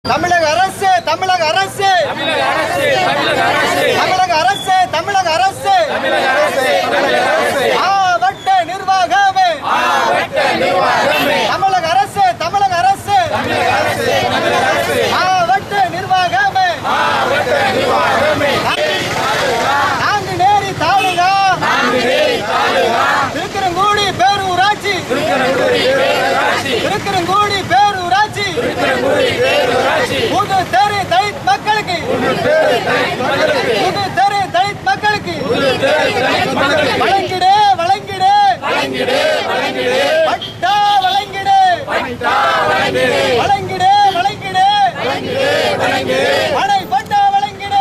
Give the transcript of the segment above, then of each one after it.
தமிழக அரசு தமிழக அரசு தமிழக அரசு தமிழக அரசு மாவட்ட நிர்வாகமே தமிழக அரசு தமிழக அரசு மாவட்ட நிர்வாகமே நாங்குநேரி தாலுகா திருக்கிறங்கூடி பேரூராட்சி திருக்கிறங்கூடி பேரூராட்சி புது தெரு தலித் மக்களுக்கு புது தெரு தலித் மக்களுக்கு வழங்கிடு வழங்கிடு பட்டா வழங்கிடு வழங்கிடு வழங்கிடு மனை பட்டா வழங்கிடு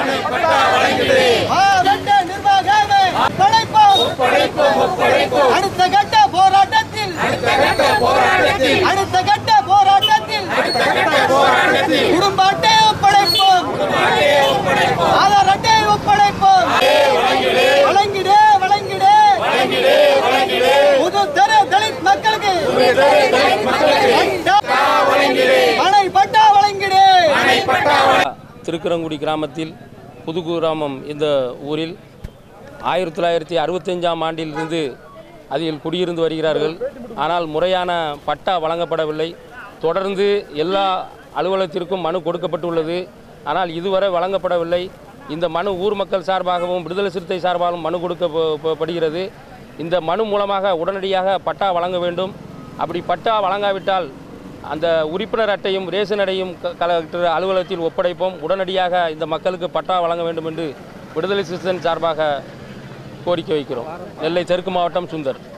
மாவட்ட நிர்வாகமே படைப்போம் அடுத்த கட்ட போராட்டத்தில் அடுத்த கட்ட போராட்டத்தில் குடும்ப அட்டை ஒப்படைப்போம் ஆதார் அட்டை ஒப்படைப்போம் வழங்கிடு வழங்கிடு புது தெரு தலித் மக்களுக்கு பட்டா மனை பட்டா வழங்கிடு திருக்குறங்குடி கிராமத்தில் புது கிராமம் இந்த ஊரில் ஆயிரத்தி தொள்ளாயிரத்தி அறுபத்தஞ்சாம் ஆண்டிலிருந்து அதில் குடியிருந்து வருகிறார்கள் ஆனால் முறையான பட்டா வழங்கப்படவில்லை தொடர்ந்து எல்லா அலுவலகத்திற்கும் மனு கொடுக்கப்பட்டுள்ளது ஆனால் இதுவரை வழங்கப்படவில்லை இந்த மனு ஊர் மக்கள் சார்பாகவும் விடுதலை சிறுத்தை சார்பாகவும் மனு கொடுக்கப்படுகிறது இந்த மனு மூலமாக உடனடியாக பட்டா வழங்க வேண்டும் அப்படி பட்டா வழங்காவிட்டால் அந்த உறுப்பினர் அட்டையும் ரேஷன் அட்டையும் க- கலெக்டர் அலுவலகத்தில் ஒப்படைப்போம் உடனடியாக இந்த மக்களுக்கு பட்டா வழங்க வேண்டும் என்று விடுதலை சிறுத்தைகள் சார்பாக கோரிக்கை வைக்கிறோம் நெல்லை தெற்கு மாவட்டம் சுந்தர்